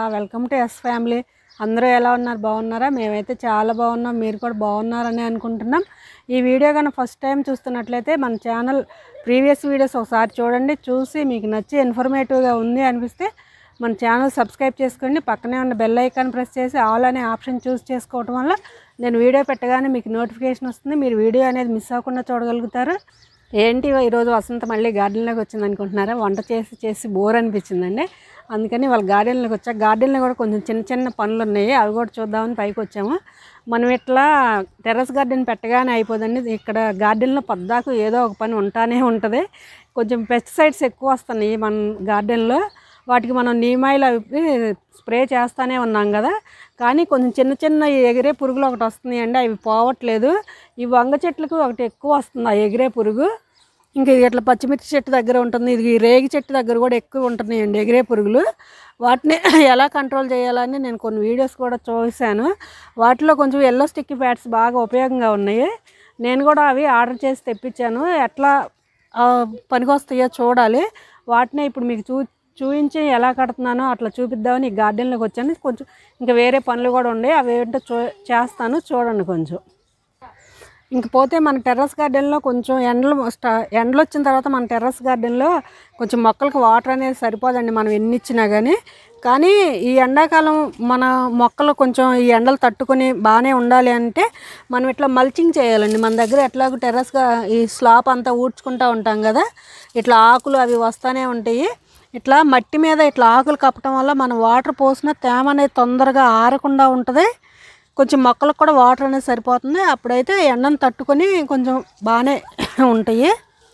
Welcome to yes family అందరూ ఎలా ఉన్నారు బాగున్నారా మేమైతే చాలా బాగున్నాం మీరు కూడా బాగున్నారని అనుకుంటున్నాం ఈ వీడియో కానీ ఫస్ట్ టైం చూస్తున్నట్లయితే మన ఛానల్ ప్రీవియస్ వీడియోస్ ఒకసారి చూడండి చూసి మీకు నచ్చి ఇన్ఫర్మేటివ్గా ఉంది అనిపిస్తే మన ఛానల్ సబ్స్క్రైబ్ చేసుకోండి పక్కనే ఉన్న బెల్ ఐకాన్ ప్రెస్ చేసి ఆల్ అనే ఆప్షన్ చూస్ చేసుకోవటం వల్ల నేను వీడియో పెట్టగానే మీకు నోటిఫికేషన్ వస్తుంది మీరు వీడియో అనేది మిస్ అవ్వకుండా చూడగలుగుతారు ఏంటి ఈరోజు వసంత మళ్ళీ గార్డెన్లోకి వచ్చింది అనుకుంటున్నారా వంట చేసి చేసి బోర్ అనిపించిందండి అందుకని వాళ్ళ గార్డెన్లోకి వచ్చా గార్డెన్లో కూడా కొంచెం చిన్న చిన్న పనులు ఉన్నాయి అవి కూడా చూద్దామని పైకి వచ్చాము మనం ఇట్లా టెర్రస్ గార్డెన్ పెట్టగానే అయిపోదండి ఇక్కడ గార్డెన్లో పద్దాకు ఏదో ఒక పని ఉంటానే ఉంటుంది కొంచెం పెస్టిసైడ్స్ ఎక్కువ వస్తున్నాయి మన గార్డెన్లో వాటికి మనం నీమాయిల్ అవి స్ప్రే చేస్తానే ఉన్నాం కదా కానీ కొంచెం చిన్న చిన్న ఎగిరే పురుగులు ఒకటి వస్తున్నాయి అండి అవి పోవట్లేదు ఈ వంగ చెట్లకు ఒకటి ఎక్కువ వస్తుంది ఆ ఎగిరే పురుగు ఇంకా ఇది ఇట్లా పచ్చిమిర్చి చెట్టు దగ్గర ఉంటుంది ఇది ఈ రేగి చెట్టు దగ్గర కూడా ఎక్కువ ఉంటున్నాయండి ఎగిరే పురుగులు వాటిని ఎలా కంట్రోల్ చేయాలని నేను కొన్ని వీడియోస్ కూడా చూశాను వాటిలో కొంచెం ఎల్లో స్టిక్కీ ప్యాడ్స్ బాగా ఉపయోగంగా ఉన్నాయి నేను కూడా అవి ఆర్డర్ చేసి తెప్పించాను ఎట్లా ఆ, పనికొస్తాయో చూడాలి వాటినే ఇప్పుడు మీకు చూ చూపించి ఎలా కడుతున్నానో అట్లా చూపిద్దామని ఈ గార్డెన్లోకి వచ్చాను కొంచెం ఇంకా వేరే పనులు కూడా ఉన్నాయి అవి ఏంటో చూ చేస్తాను చూడండి కొంచెం ఇంక పోతే మన టెర్రస్ గార్డెన్లో కొంచెం ఎండలు స్టా ఎండలు వచ్చిన తర్వాత మన టెర్రస్ గార్డెన్లో కొంచెం మొక్కలకు వాటర్ అనేది సరిపోదండి మనం ఎన్ని ఇచ్చినా కానీ కానీ ఈ ఎండాకాలం మన మొక్కలు కొంచెం ఈ ఎండలు తట్టుకొని బాగానే ఉండాలి అంటే మనం ఇట్లా మల్చింగ్ చేయాలండి మన దగ్గర ఎట్లాగో టెర్రస్గా ఈ స్లాప్ అంతా ఊడ్చుకుంటూ ఉంటాం కదా ఇట్లా ఆకులు అవి వస్తూనే ఉంటాయి ఇట్లా మట్టి మీద ఇట్లా ఆకులు కప్పటం వల్ల మనం వాటర్ పోసిన తేమ అనేది తొందరగా ఆరకుండా ఉంటుంది కొంచెం మొక్కలకు కూడా వాటర్ అనేది సరిపోతుంది అప్పుడైతే ఎండను తట్టుకొని కొంచెం బాగానే ఉంటాయి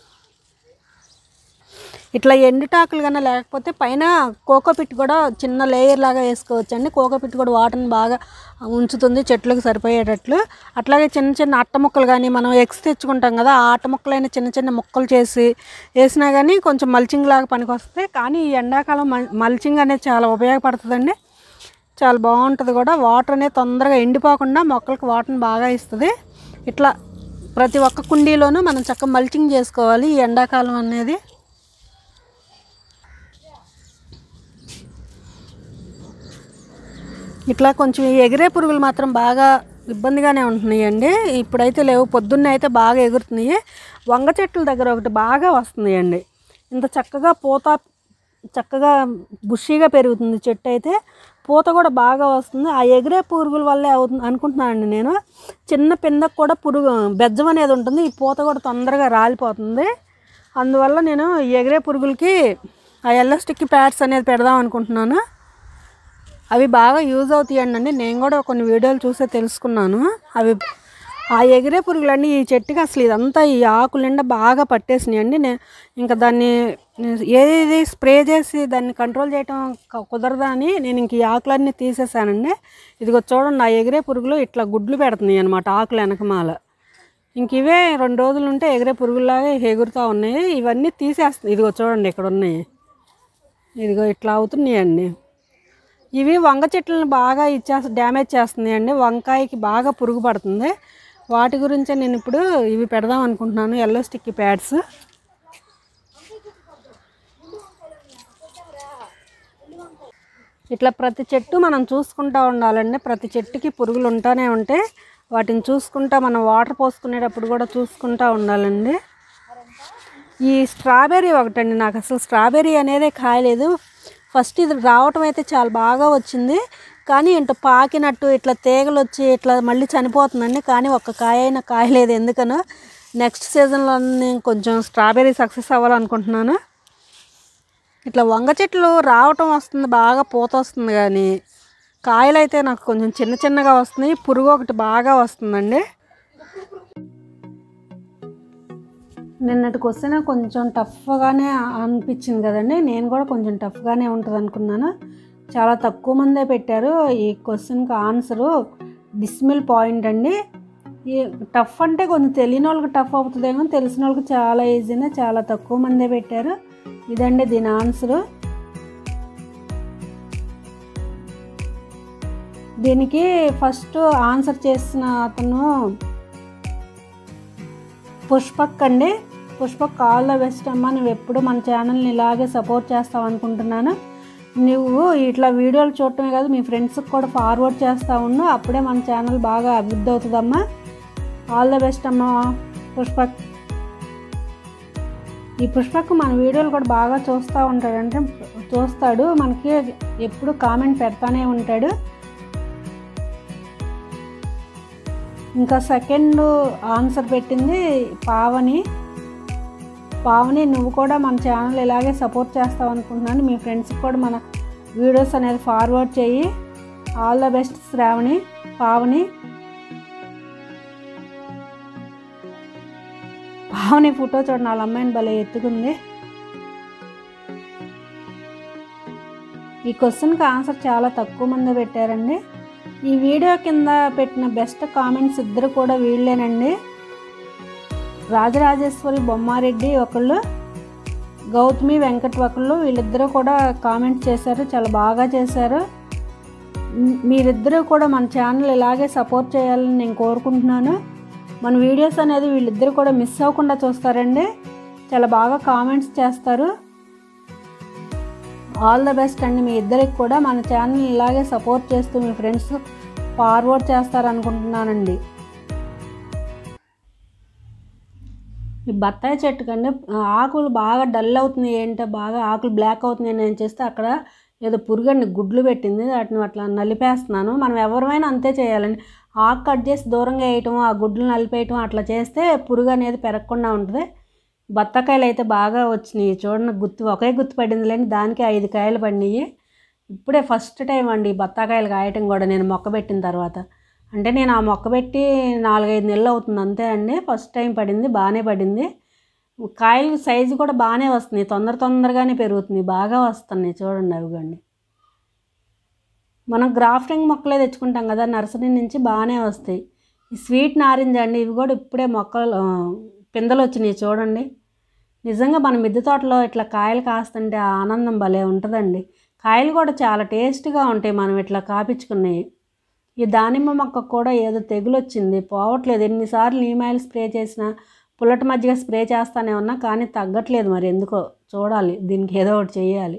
ఇట్లా ఎండుటాకులు కన్నా లేకపోతే పైన కోకోపిట్ కూడా చిన్న లేయర్ లాగా వేసుకోవచ్చు అండి కోకోపిట్ కూడా వాటర్ని బాగా ఉంచుతుంది చెట్లకు సరిపోయేటట్లు అట్లాగే చిన్న చిన్న అట్ట ముక్కలు కానీ మనం ఎగ్స్ తెచ్చుకుంటాం కదా ఆ అట్ట ముక్కలైన చిన్న చిన్న ముక్కలు చేసి వేసినా కానీ కొంచెం మల్చింగ్ లాగా పనికి వస్తాయి కానీ ఈ ఎండాకాలం మల్- మల్చింగ్ అనేది చాలా ఉపయోగపడుతుందండి చాలా బాగుంటుంది కూడా వాటర్ అనేది తొందరగా ఎండిపోకుండా మొక్కలకు వాటర్ని బాగా ఇస్తుంది ఇట్లా ప్రతి ఒక్క కుండీలోనూ మనం చక్కగా మల్చింగ్ చేసుకోవాలి ఈ ఎండాకాలం అనేది ఇట్లా కొంచెం ఈ ఎగిరే పురుగులు మాత్రం బాగా ఇబ్బందిగానే ఉంటున్నాయండి ఇప్పుడైతే లేవు పొద్దున్నే అయితే బాగా ఎగురుతున్నాయి వంగ చెట్ల దగ్గర ఒకటి బాగా వస్తున్నాయండి ఇంత చక్కగా పూత చక్కగా బుషీగా పెరుగుతుంది చెట్టు అయితే పూత కూడా బాగా వస్తుంది ఆ ఎగిరే పురుగుల వల్లే అవుతుంది అనుకుంటున్నానండి నేను చిన్న పిందకు కూడా పురుగు బెజ్జం అనేది ఉంటుంది ఈ పూత కూడా తొందరగా రాలిపోతుంది అందువల్ల నేను ఈ ఎగిరే పురుగులకి ఆ ఎల్లస్టిక్ ప్యాడ్స్ అనేది పెడదాం అనుకుంటున్నాను అవి బాగా యూజ్ అవుతాయండి అండి నేను కూడా కొన్ని వీడియోలు చూసే తెలుసుకున్నాను అవి ఆ ఎగిరే పురుగులన్నీ ఈ చెట్టుకి అసలు ఇదంతా ఈ ఆకుల నిండా బాగా పట్టేసినాయి అండి నేను ఇంకా దాన్ని ఏది స్ప్రే చేసి దాన్ని కంట్రోల్ చేయటం క- కుదరదా అని నేను ఇంక ఈ ఆకులన్నీ తీసేసానండి ఇదిగో చూడండి ఆ ఎగిరే పురుగులు ఇట్లా గుడ్లు పెడుతున్నాయి అనమాట ఆకులు వెనకమాల ఇంక ఇవే రెండు రోజులు ఉంటే ఎగిరే పురుగుల్లాగా ఎగురుతూ ఉన్నాయి ఇవన్నీ తీసేస్తున్నాయి ఇదిగో చూడండి ఇక్కడ ఉన్నాయి ఇదిగో ఇట్లా అవుతున్నాయండి ఇవి వంగ చెట్లను బాగా ఇచ్చేస్త డ్యామేజ్ చేస్తున్నాయండి వంకాయకి బాగా పురుగు పడుతుంది వాటి గురించే నేను ఇప్పుడు ఇవి పెడదాం అనుకుంటున్నాను ఎల్లో స్టిక్కీ ప్యాడ్స్ ఇట్లా ప్రతి చెట్టు మనం చూసుకుంటూ ఉండాలండి ప్రతి చెట్టుకి పురుగులు ఉంటానే ఉంటే వాటిని చూసుకుంటా మనం వాటర్ పోసుకునేటప్పుడు కూడా చూసుకుంటూ ఉండాలండి ఈ స్ట్రాబెర్రీ ఒకటండి నాకు అసలు స్ట్రాబెర్రీ అనేదే కాయలేదు ఫస్ట్ ఇది రావటం అయితే చాలా బాగా వచ్చింది కానీ ఇంత పాకినట్టు ఇట్లా తీగలు వచ్చి ఇట్లా మళ్ళీ చనిపోతుందండి కానీ ఒక్క కాయ అయినా కాయలేదు ఎందుకనో నెక్స్ట్ సీజన్లో నేను కొంచెం స్ట్రాబెర్రీ సక్సెస్ అవ్వాలనుకుంటున్నాను ఇట్లా వంగ చెట్లు రావటం వస్తుంది బాగా పూత వస్తుంది కానీ కాయలు అయితే నాకు కొంచెం చిన్న చిన్నగా వస్తున్నాయి పురుగు ఒకటి బాగా వస్తుందండి నిన్నటి క్వశ్చన్ కొంచెం టఫ్గానే అనిపించింది కదండి నేను కూడా కొంచెం టఫ్గానే ఉంటుంది అనుకున్నాను చాలా తక్కువ మందే పెట్టారు ఈ క్వశ్చన్కి ఆన్సరు డిస్మిల్ పాయింట్ అండి ఈ టఫ్ అంటే కొంచెం తెలియని వాళ్ళకి టఫ్ అవుతుందేమో తెలిసిన వాళ్ళకి చాలా ఈజీనే చాలా తక్కువ మందే పెట్టారు ఇదండి దీని ఆన్సరు దీనికి ఫస్ట్ ఆన్సర్ చేసిన అతను పుష్పక్ అండి పుష్పక్ ఆల్ ద బెస్ట్ అమ్మ నువ్వు ఎప్పుడు మన ఛానల్ని ఇలాగే సపోర్ట్ చేస్తావు అనుకుంటున్నాను నువ్వు ఇట్లా వీడియోలు చూడటమే కాదు మీ ఫ్రెండ్స్కి కూడా ఫార్వర్డ్ చేస్తూ ఉండు అప్పుడే మన ఛానల్ బాగా అభివృద్ధి అవుతుందమ్మా ఆల్ ద బెస్ట్ అమ్మా పుష్పక్ ఈ పుష్పక్ మన వీడియోలు కూడా బాగా చూస్తూ ఉంటాడు అంటే చూస్తాడు మనకి ఎప్పుడు కామెంట్ పెడతానే ఉంటాడు ఇంకా సెకండ్ ఆన్సర్ పెట్టింది పావని పావని నువ్వు కూడా మన ఛానల్ ఇలాగే సపోర్ట్ చేస్తావు అనుకుంటున్నాను మీ ఫ్రెండ్స్కి కూడా మన వీడియోస్ అనేది ఫార్వర్డ్ చేయి all the best Sravani Pavani Pavani photo చూడండి వాళ్ళ అమ్మాయిని భలే ఎత్తుకుంది ఈ క్వశ్చన్కి ఆన్సర్ చాలా తక్కువ మంది పెట్టారండి ఈ వీడియో కింద పెట్టిన బెస్ట్ కామెంట్స్ ఇద్దరు కూడా వీళ్ళేనండి రాజరాజేశ్వరి బొమ్మారెడ్డి ఒకళ్ళు గౌతమి వెంకట్ ఒకళ్ళు వీళ్ళిద్దరూ కూడా కామెంట్ చేశారు చాలా బాగా చేశారు మ్, మీరిద్దరూ కూడా మన ఛానల్ ఇలాగే సపోర్ట్ చేయాలని నేను కోరుకుంటున్నాను మన వీడియోస్ అనేది వీళ్ళిద్దరూ కూడా మిస్ అవ్వకుండా చూస్తారండి చాలా బాగా కామెంట్స్ చేస్తారు ఆల్ ద బెస్ట్ అండి మీ ఇద్దరికి కూడా మన ఛానల్ ఇలాగే సపోర్ట్ చేస్తూ మీ ఫ్రెండ్స్ ఫార్వర్డ్ చేస్తారనుకుంటున్నానండి ఈ బత్తాయి చెట్టు కంటే ఆకులు బాగా డల్ అవుతుంది ఏంటో బాగా ఆకులు బ్లాక్ అవుతుంది నేను చేస్తే అక్కడ ఏదో పురుగండి గుడ్లు పెట్టింది వాటిని అట్లా నలిపేస్తున్నాను మనం ఎవరైనా అంతే చేయాలండి ఆకు కట్ చేసి దూరంగా వేయటం ఆ గుడ్లు నలిపేయటం అట్లా చేస్తే పురుగు అనేది పెరగకుండా ఉంటుంది బత్తాకాయలు అయితే బాగా వచ్చినాయి చూడండి గుర్తు ఒకే గుర్తు పడింది లేని దానికి ఐదు కాయలు పడినాయి ఇప్పుడే ఫస్ట్ టైం అండి ఈ బత్తాకాయలు కాయటం కూడా నేను మొక్క పెట్టిన తర్వాత అంటే నేను ఆ మొక్క పెట్టి నాలుగైదు నెలలు అవుతుంది అంతే అండి ఫస్ట్ టైం పడింది బాగానే పడింది కాయలు సైజు కూడా బాగానే వస్తున్నాయి తొందర తొందరగానే పెరుగుతుంది బాగా వస్తున్నాయి చూడండి అవి కండి మనం గ్రాఫ్టింగ్ మొక్కలే తెచ్చుకుంటాం కదా నర్సరీ నుంచి బాగానే వస్తాయి ఈ స్వీట్ నారింజ అండి ఇవి కూడా ఇప్పుడే మొక్కలు ఆ, పిందెలు వచ్చినాయి చూడండి నిజంగా మన మిద్దె తోటలో ఇట్లా కాయలు కాస్తుంటే ఆ ఆనందం భలే ఉంటుందండి కాయలు కూడా చాలా టేస్ట్గా ఉంటాయి మనం ఇట్లా కాపించుకున్నాయి ఈ దానిమ్మ మొక్క కూడా ఏదో తెగులు వచ్చింది పోవట్లేదు ఎన్నిసార్లు నీమాయిల్ స్ప్రే చేసినా పుల్లటి మజ్జిగ స్ప్రే చేస్తానే ఉన్నా కానీ తగ్గట్లేదు మరి ఎందుకో చూడాలి దీనికి ఏదో ఒకటి చేయాలి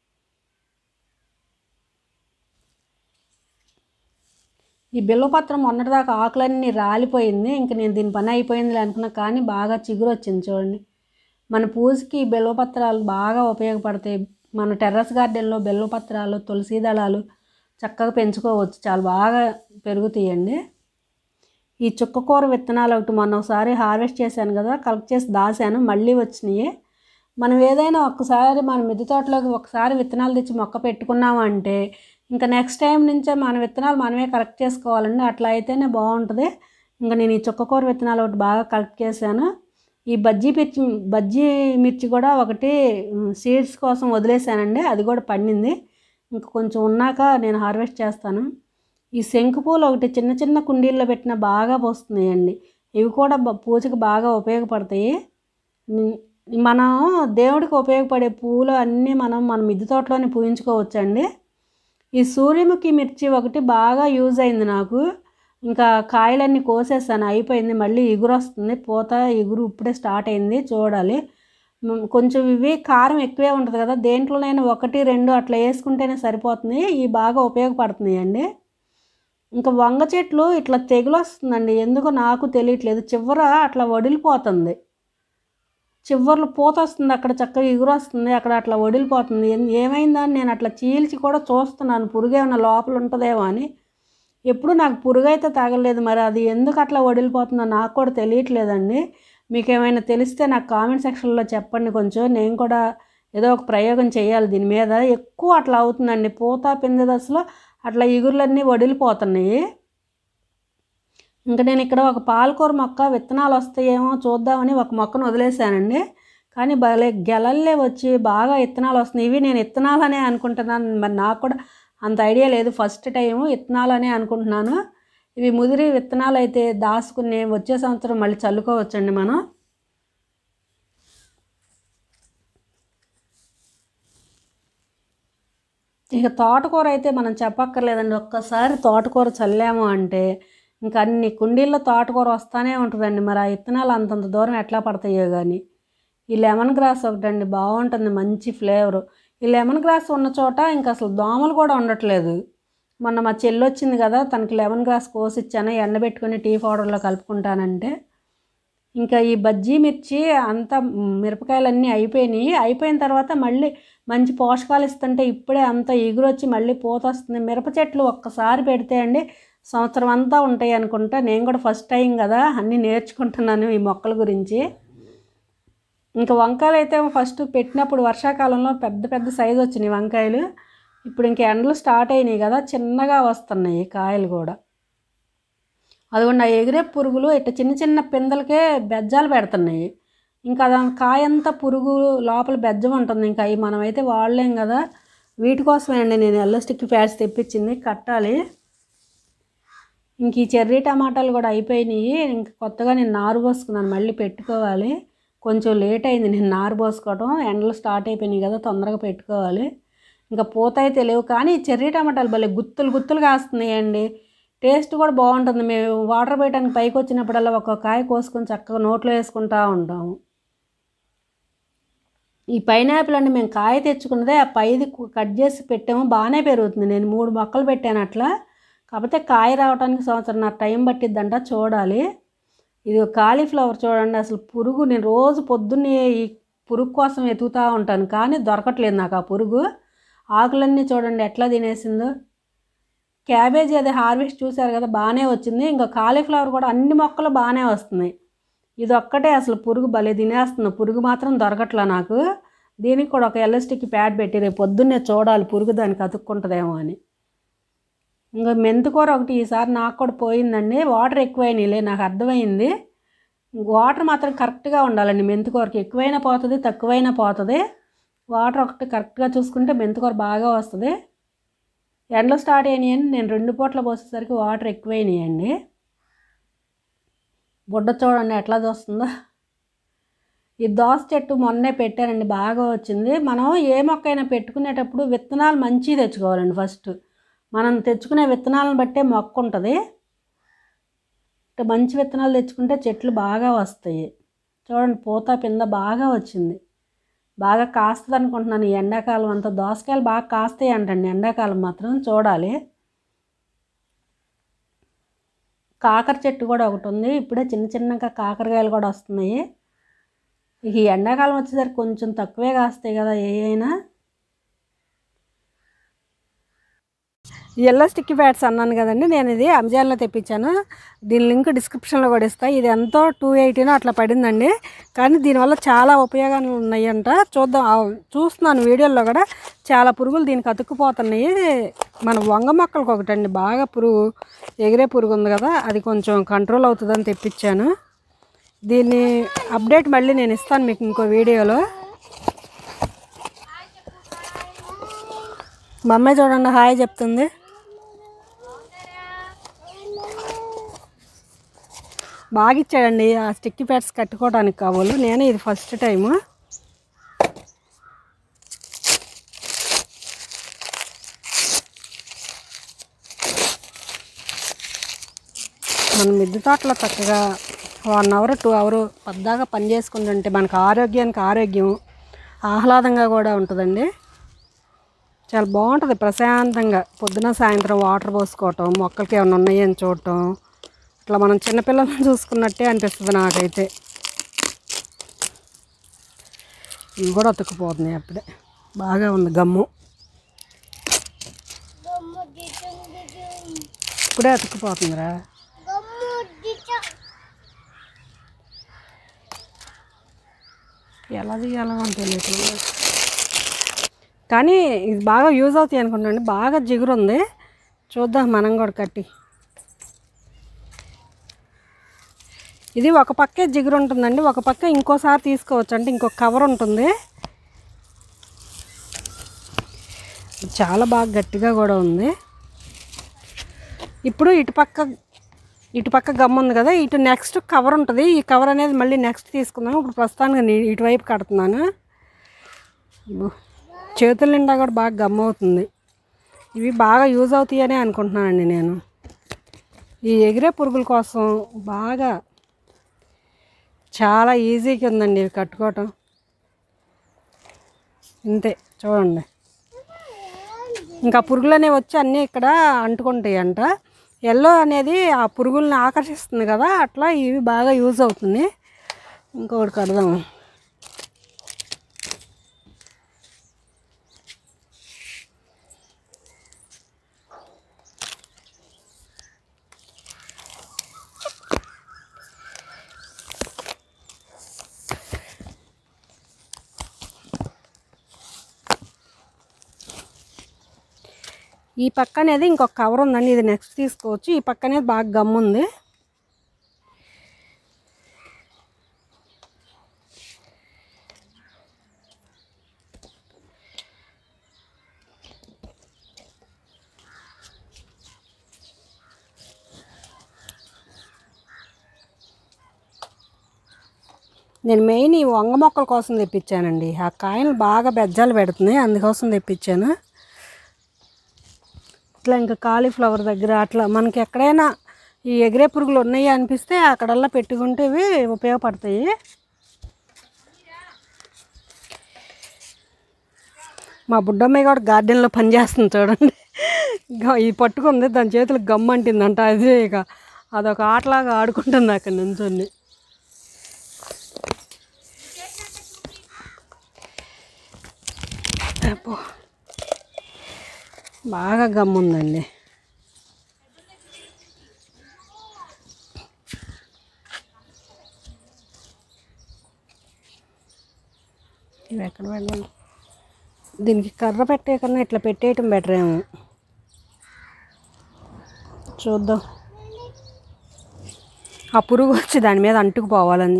ఈ బిల్వపత్రం మొన్నటిదాకా ఆకులన్నీ రాలిపోయింది ఇంక నేను దీని పని అయిపోయింది అనుకున్నా కానీ బాగా చిగురు వచ్చింది చూడండి మన పూజకి ఈ బిల్వపత్రాలు బాగా ఉపయోగపడతాయి మన టెర్రస్ గార్డెన్లో బిల్వపత్రాలు తులసి దళాలు చక్కగా పెంచుకోవచ్చు చాలా బాగా పెరుగుతాయండి ఈ చుక్కకూర విత్తనాలు ఒకటి మొన్న ఒకసారి హార్వెస్ట్ చేశాను కదా కలెక్ట్ చేసి దాశాను మళ్ళీ వచ్చినాయి మనం ఏదైనా ఒక్కసారి మన మిద్దె తోటలోకి ఒకసారి విత్తనాలు తెచ్చి మొక్క పెట్టుకున్నాము అంటే ఇంకా నెక్స్ట్ టైం నుంచే మన విత్తనాలు మనమే కలెక్ట్ చేసుకోవాలండి అట్లా అయితేనే బాగుంటుంది ఇంకా నేను ఈ చుక్కకూర విత్తనాలు ఒకటి బాగా కలెక్ట్ చేశాను ఈ బజ్జీ మిర్చి బజ్జీ మిర్చి కూడా ఒకటి సీడ్స్ కోసం వదిలేశానండి అది కూడా పండింది ఇంకా కొంచెం ఉన్నాక నేను హార్వెస్ట్ చేస్తాను ఈ శంకు పూలు ఒకటి చిన్న చిన్న కుండీల్లో పెట్టిన బాగా పోస్తున్నాయండి ఇవి కూడా బ- పూజకి బాగా ఉపయోగపడతాయి ఉమ్, మనం దేవుడికి ఉపయోగపడే పూలు అన్నీ మనం మన మిద్దె తోటలోనే పూజించుకోవచ్చండి ఈ సూర్యముఖి మిర్చి ఒకటి బాగా యూజ్ అయింది నాకు ఇంకా కాయలన్నీ కోసేసాను అయిపోయింది మళ్ళీ ఇగురు వస్తుంది పూత ఇగురు ఇప్పుడే స్టార్ట్ అయింది చూడాలి మ్, కొంచెం ఇవి కారం ఎక్కువే ఉంటుంది కదా దేంట్లోనైనా ఒకటి రెండు అట్లా వేసుకుంటేనే సరిపోతుంది ఇవి బాగా ఉపయోగపడుతున్నాయి అండి ఇంకా వంగ చెట్లు ఇట్లా తెగులు వస్తుందండి ఎందుకో నాకు తెలియట్లేదు చివర అట్లా వడిలిపోతుంది చివర్లు పూత వస్తుంది అక్కడ చక్కగా ఎగురు వస్తుంది అక్కడ అట్లా వడిలిపోతుంది ఏం- ఏమైందని నేను అట్లా చీల్చి కూడా చూస్తున్నాను పురుగు ఏమైనా లోపల ఉంటుందేమో అని ఎప్పుడు నాకు పురుగు అయితే తగలేదు మరి అది ఎందుకు అట్లా వడిలిపోతుందో నాకు కూడా తెలియట్లేదండి మీకు ఏమైనా తెలిస్తే నాకు కామెంట్ సెక్షన్లో చెప్పండి కొంచెం నేను కూడా ఏదో ఒక ప్రయోగం చేయాలి దీని మీద ఎక్కువ అట్లా అవుతుందండి పూత పిందె దశలో అట్లా ఇగుర్లన్నీ వడిలిపోతున్నాయి ఇంకా నేను ఇక్కడ ఒక పాలకూర మొక్క విత్తనాలు వస్తాయేమో చూద్దామని ఒక మొక్కను వదిలేశానండి కానీ భలే గెలల్లే వచ్చి బాగా విత్తనాలు వస్తున్నాయి ఇవి నేను విత్తనాలనే అనుకుంటున్నాను మరి నాకు కూడా అంత ఐడియా లేదు ఫస్ట్ టైము విత్తనాలనే అనుకుంటున్నాను ఇవి ముదిరి విత్తనాలు అయితే దాచుకుని వచ్చే సంవత్సరం మళ్ళీ చల్లుకోవచ్చండి మనం ఇక తోటకూర అయితే మనం చెప్పక్కర్లేదండి ఒక్కసారి తోటకూర చల్లాము అంటే ఇంకా అన్ని కుండీల్లో తోటకూర వస్తానే ఉంటుందండి మరి ఆ విత్తనాలు అంతంత దూరం ఎట్లా పడతాయో కానీ ఈ లెమన్ గ్రాస్ ఒకటండి బాగుంటుంది మంచి ఫ్లేవరు ఈ లెమన్ గ్రాస్ ఉన్న చోట ఇంకా అసలు దోమలు కూడా ఉండట్లేదు మొన్న మా చెల్లి వచ్చింది కదా తనకి లెమన్ గ్రాస్ కోసి ఇచ్చాను ఎండబెట్టుకొని టీ పౌడర్లో కలుపుకుంటానంటే ఇంకా ఈ బజ్జీ మిర్చి అంతా మిరపకాయలన్నీ అయిపోయినాయి అయిపోయిన తర్వాత మళ్ళీ మంచి పోషకాలు ఇస్తుంటే ఇప్పుడే అంత ఎగురొచ్చి మళ్ళీ పూత వస్తుంది మిరప చెట్లు ఒక్కసారి పెడితే అండి సంవత్సరం అంతా ఉంటాయి అనుకుంటా నేను కూడా ఫస్ట్ టైం కదా అన్నీ నేర్చుకుంటున్నాను ఈ మొక్కల గురించి ఇంకా వంకాయలు అయితే ఫస్ట్ పెట్టినప్పుడు వర్షాకాలంలో పెద్ద పెద్ద సైజు వచ్చినాయి వంకాయలు ఇప్పుడు ఇంక ఎండలు స్టార్ట్ అయినాయి కదా చిన్నగా వస్తున్నాయి కాయలు కూడా అదిగోండి ఆ ఎగిరే పురుగులు ఇట్లా చిన్న చిన్న పిందలకే బెజ్జాలు పెడుతున్నాయి ఇంకా అది కాయంతా పురుగు లోపల బెజ్జం ఉంటుంది ఇంకా అవి మనమైతే వాడలేం కదా వీటి కోసమే అండి నేను ఎల్లో స్టిక్ ప్యాడ్స్ తెప్పించింది కట్టాలి ఇంక ఈ చెర్రీ టమాటాలు కూడా అయిపోయినాయి ఇంక కొత్తగా నేను నారు పోసుకున్నాను మళ్ళీ పెట్టుకోవాలి కొంచెం లేట్ అయింది నేను నారు పోసుకోవడం ఎండలు స్టార్ట్ అయిపోయినాయి కదా తొందరగా పెట్టుకోవాలి ఇంకా పూత అయితే లేవు కానీ ఈ చెర్రీ టమాటాలు భలే గుత్తులు గుత్తులు కాస్తున్నాయండి టేస్ట్ కూడా బాగుంటుంది మేము వాటర్ వేయడానికి పైకి వచ్చినప్పుడల్లా ఒక కాయ కోసుకొని చక్కగా నోట్లో వేసుకుంటా ఉంటాము ఈ పైనాపిల్ అండి మేము కాయ తెచ్చుకున్నదే ఆ పైది కు- కట్ చేసి పెట్టాము బాగానే పెరుగుతుంది నేను మూడు మొక్కలు పెట్టాను అట్లా కాకపోతే కాయ రావడానికి సంవత్సరం నా టైం పట్టిద్దంట చూడాలి ఇది కాలీఫ్లవర్ చూడండి అసలు పురుగు నేను రోజు పొద్దున్నే ఈ పురుగు కోసం వెతుకుతూ ఉంటాను కానీ దొరకట్లేదు నాకు ఆ పురుగు ఆకులన్నీ చూడండి ఎట్లా తినేసిందో క్యాబేజీ అది హార్వెస్ట్ చూశారు కదా బాగానే వచ్చింది ఇంకా కాలీఫ్లవర్ కూడా అన్ని మొక్కలు బాగానే వస్తున్నాయి ఇది ఒక్కటే అసలు పురుగు భలే తినేస్తుంది పురుగు మాత్రం దొరకట్లా నాకు దీనికి కూడా ఒక ఎల్ఎస్టిక్ ప్యాడ్ పెట్టి రేపు పొద్దున్నే చూడాలి పురుగు దానికి అతుక్కుంటుందేమో అని ఇంకా మెంతికూర ఒకటి ఈసారి నాకు కూడా పోయిందండి వాటర్ ఎక్కువైనాయిలే నాకు అర్థమైంది వాటర్ మాత్రం కరెక్ట్గా ఉండాలండి మెంతికూరకి ఎక్కువైనా పోతుంది తక్కువైనా పోతుంది వాటర్ ఒకటి కరెక్ట్గా చూసుకుంటే మెంతికూర బాగా వస్తుంది ఎండలు స్టార్ట్ అయినాయని నేను రెండు పూట్ల పోసేసరికి వాటర్ ఎక్కువైనాయండి బుడ్డ చూడండి ఎట్లా చూస్తుందో ఈ దోస చెట్టు మొన్నే పెట్టానండి బాగా వచ్చింది మనం ఏ మొక్కైనా పెట్టుకునేటప్పుడు విత్తనాలు మంచివి తెచ్చుకోవాలండి ఫస్ట్ మనం తెచ్చుకునే విత్తనాలను బట్టే మొక్క ఉంటుంది ఇట్లా మంచి విత్తనాలు తెచ్చుకుంటే చెట్లు బాగా వస్తాయి చూడండి పూత పింద బాగా వచ్చింది బాగా కాస్తుంది అనుకుంటున్నాను ఈ ఎండాకాలం అంతా దోసకాయలు బాగా కాస్తాయి అంటండి ఎండాకాలం మాత్రం చూడాలి కాకర చెట్టు కూడా ఒకటి ఉంది ఇప్పుడే చిన్న చిన్నగా కాకరకాయలు కూడా వస్తున్నాయి ఇక ఈ ఎండాకాలం వచ్చేసరికి కొంచెం తక్కువే కాస్తాయి కదా ఏ అయినా ఎల్లో స్టిక్ ప్యాడ్స్ అన్నాను కదండి నేను ఇది అమెజాన్లో తెప్పించాను దీని లింక్ డిస్క్రిప్షన్లో కూడా ఇస్తాను ఇది ఎంతో టూ ఎయిటీనో అట్లా పడిందండి కానీ దీనివల్ల చాలా ఉపయోగాలు ఉన్నాయంట చూద్దాం ఆ, చూస్తున్నాను వీడియోలో కూడా చాలా పురుగులు దీనికి అతుక్కుపోతున్నాయి మన వంగ మొక్కలకు ఒకటండి బాగా పురుగు ఎగిరే పురుగు ఉంది కదా అది కొంచెం కంట్రోల్ అవుతుందని తెప్పించాను దీన్ని అప్డేట్ మళ్ళీ నేను ఇస్తాను మీకు ఇంకో వీడియోలో మా అమ్మాయి చూడండి హాయ్ చెప్తుంది బాగా ఇచ్చాడండి ఆ స్టిక్ ప్యాడ్స్ కట్టుకోవడానికి కాబోలు నేను ఇది ఫస్ట్ టైము మన మిద్దె తోటలో చక్కగా వన్ అవర్ టూ అవర్ పద్దాగా పని చేసుకుంటుంటే మనకు ఆరోగ్యానికి ఆరోగ్యం ఆహ్లాదంగా కూడా ఉంటుందండి చాలా బాగుంటుంది ప్రశాంతంగా పొద్దున సాయంత్రం వాటర్ పోసుకోవటం మొక్కలకి ఏమైనా ఉన్నాయని చూడటం ఇట్లా మనం చిన్నపిల్లలను చూసుకున్నట్టే అనిపిస్తుంది నాకైతే ఇవి కూడా అతుక్కుపోతున్నాయి అప్పుడే బాగా ఉంది గమ్ము ఇప్పుడే అతుక్కుపోతుందిరా ఎలా తీయాలో అని తెలియట్లేదు కానీ ఇది బాగా యూజ్ అవుతాయి అనుకుంటాండి బాగా జిగురు ఉంది చూద్దాం మనం కూడా కట్టి ఇది ఒక పక్కే జిగురు ఉంటుందండి ఒక పక్క ఇంకోసారి తీసుకోవచ్చు అంటే ఇంకొక కవర్ ఉంటుంది చాలా బాగా గట్టిగా కూడా ఉంది ఇప్పుడు ఇటుపక్క ఇటుపక్క గమ్ ఉంది కదా ఇటు నెక్స్ట్ కవర్ ఉంటుంది ఈ కవర్ అనేది మళ్ళీ నెక్స్ట్ తీసుకుందాము ఇప్పుడు ప్రస్తుతానికి నేను ఇటువైపు కడుతున్నాను ఇబ్బో, చేతుల నిండా కూడా బాగా గమ్ అవుతుంది ఇవి బాగా యూజ్ అవుతాయని అనుకుంటున్నానండి నేను ఈ ఎగిరే పురుగుల కోసం బాగా చాలా ఈజీగా ఉందండి ఇవి కట్టుకోవటం ఇంతే చూడండి ఇంకా పురుగులు అనేవి వచ్చి అన్నీ ఇక్కడ అంటుకుంటాయి అంట ఎల్లో అనేది ఆ పురుగుల్ని ఆకర్షిస్తుంది కదా అట్లా ఇవి బాగా యూజ్ అవుతుంది ఇంకొకటి కడదాం ఈ పక్క అనేది ఇంకొక కవర్ ఉందండి ఇది నెక్స్ట్ తీసుకోవచ్చు ఈ పక్క అనేది బాగా గమ్ ఉంది నేను మెయిన్ ఈ వంగ మొక్కల కోసం తెప్పించానండి ఆ కాయలు బాగా బెజ్జాలు పెడుతున్నాయి అందుకోసం తెప్పించాను ఇట్లా ఇంకా కాలీఫ్లవర్ దగ్గర అట్లా మనకి ఎక్కడైనా ఈ ఎగిరే పురుగులు ఉన్నాయి అనిపిస్తే అక్కడల్లా పెట్టుకుంటే ఇవి ఉపయోగపడతాయి మా బుడ్డమ్మాయి కూడా గార్డెన్లో పనిచేస్తుంది చూడండి గ- ఈ పట్టుకుంది దాని చేతులు గమ్ అంటిందంట అదే ఇక అదొక ఆటలాగా ఆడుకుంటుంది అక్కడ నుంచొని అబ్బో. బాగా గమ్ముందండి ఇవి ఎక్కడ పెడదాం దీనికి కర్ర పెట్టే కన్నా ఇట్లా పెట్టేయటం బెటర్ ఏమో చూద్దాం ఆ పురుగు వచ్చి దాని మీద అంటుకుపోవాలని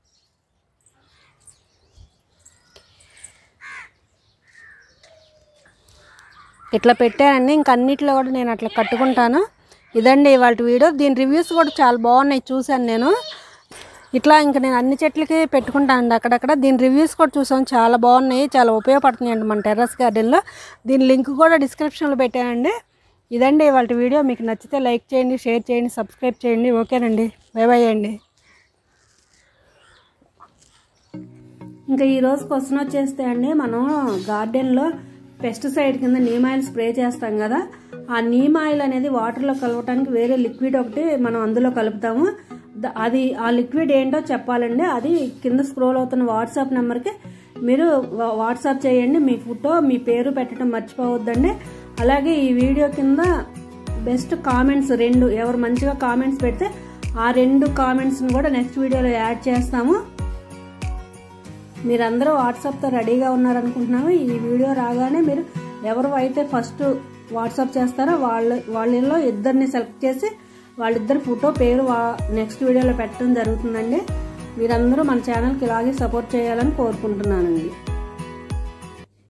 ఇట్లా పెట్టానండి ఇంక అన్నిట్లో కూడా నేను అట్లా కట్టుకుంటాను ఇదండి ఇవాళ వీడియో దీని రివ్యూస్ కూడా చాలా బాగున్నాయి చూశాను నేను ఇట్లా ఇంక నేను అన్ని చెట్లకి పెట్టుకుంటానండి అక్కడక్కడ దీని రివ్యూస్ కూడా చూసాను చాలా బాగున్నాయి చాలా ఉపయోగపడుతున్నాయి అండి మన టెర్రస్ గార్డెన్లో దీని లింక్ కూడా డిస్క్రిప్షన్లో పెట్టానండి ఇదండి ఇవాళ వీడియో మీకు నచ్చితే లైక్ చేయండి షేర్ చేయండి సబ్స్క్రైబ్ చేయండి ఓకేనండి బై బై అండి ఇంకా ఈ రోజు క్వశ్చన్ వచ్చేస్తే అండి మనం గార్డెన్లో పెస్టిసైడ్ కింద నీమ్ ఆయిల్ స్ప్రే చేస్తాం కదా ఆ నీమ్ ఆయిల్ అనేది వాటర్లో కలవటానికి వేరే లిక్విడ్ ఒకటి మనం అందులో కలుపుతాము ద- అది ఆ లిక్విడ్ ఏంటో చెప్పాలండి అది కింద స్క్రోల్ అవుతున్న వాట్సాప్ నెంబర్కి మీరు వా- వాట్సాప్ చేయండి మీ ఫోటో మీ పేరు పెట్టడం మర్చిపోవద్దండి అలాగే ఈ వీడియో కింద బెస్ట్ కామెంట్స్ రెండు ఎవరు మంచిగా కామెంట్స్ పెడితే ఆ రెండు కామెంట్స్ని కూడా నెక్స్ట్ వీడియోలో యాడ్ చేస్తాము మీరందరూ వాట్సాప్తో రెడీగా ఉన్నారనుకుంటున్నాము ఈ వీడియో రాగానే మీరు ఎవరు అయితే ఫస్ట్ వాట్సాప్ చేస్తారో వాళ్ళ వాళ్ళలో ఇద్దరిని సెలెక్ట్ చేసి వాళ్ళిద్దరి ఫోటో పేరు నెక్స్ట్ వీడియోలో పెట్టడం జరుగుతుందండి మీరందరూ మన ఛానల్కి ఇలాగే సపోర్ట్ చేయాలని కోరుకుంటున్నానండి